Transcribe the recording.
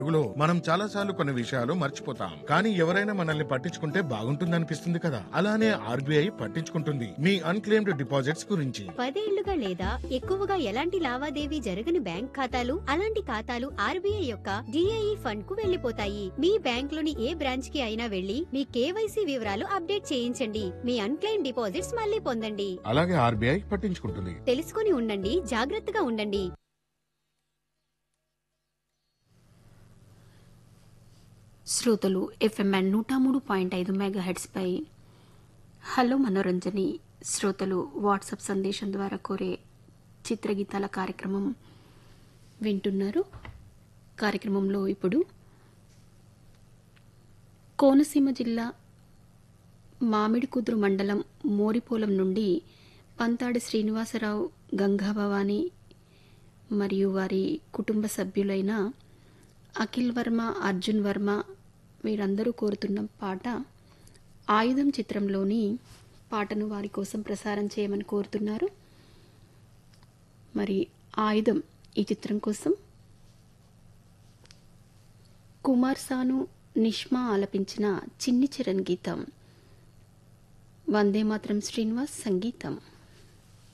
తెలుగులో మనం చాలా సార్లు కొన్ని విషయాలు మర్చిపోతాం కానీ ఎవరైనా మనల్ని పట్టించుకుంటే బాగుంటుందనిపిస్తుంది కదా అలానే ఆర్బీఐ పట్టించుకుంటుంది మీ అన్క్లెయిమ్డ్ డిపాజిట్స్ గురించి పదేళ్లుగా లేదా ఎక్కువగా ఎలాంటి లావాదేవీ జరగని బ్యాంక్ ఖాతాలు అలాంటి ఖాతాలు ఆర్బీఐ యొక్క డిఐఈ ఫండ్ కు వెళ్లిపోతాయి మీ బ్యాంక్ లోని ఏ బ్రాంచ్ కి అయినా వెళ్లి మీ కేవైసీ వివరాలు అప్డేట్ చేయించండి మీ అన్క్లెయిమ్ డిపాజిట్స్ మళ్ళీ పొందండి అలాగే ఆర్బీఐ పట్టించుకుంటుంది తెలుసుకుని ఉండండి జాగ్రత్తగా ఉండండి శ్రోతలు ఎఫ్ఎంఎన్ నూట మూడు పాయింట్ ఐదు మెగా హెడ్స్పై హలో మనోరంజని శ్రోతలు వాట్సాప్ సందేశం ద్వారా కోరే చిత్రగీతాల కార్యక్రమం వింటున్నారు కార్యక్రమంలో ఇప్పుడు కోనసీమ జిల్లా మామిడికుదురు మండలం మోరిపోలం నుండి పంతాడి శ్రీనివాసరావు గంగాభవాని మరియు వారి కుటుంబ సభ్యులైన అఖిల్ వర్మ అర్జున్ వర్మ వీరందరూ కోరుతున్న పాట ఆయుధం చిత్రంలోని పాటను వారి కోసం ప్రసారం చేయమని కోరుతున్నారు మరి ఆయుధం ఈ చిత్రం కోసం కుమార్ సాను నిష్మా ఆలపించిన చిన్ని చిరణ్ గీతం వందే మాత్రం శ్రీనివాస్ సంగీతం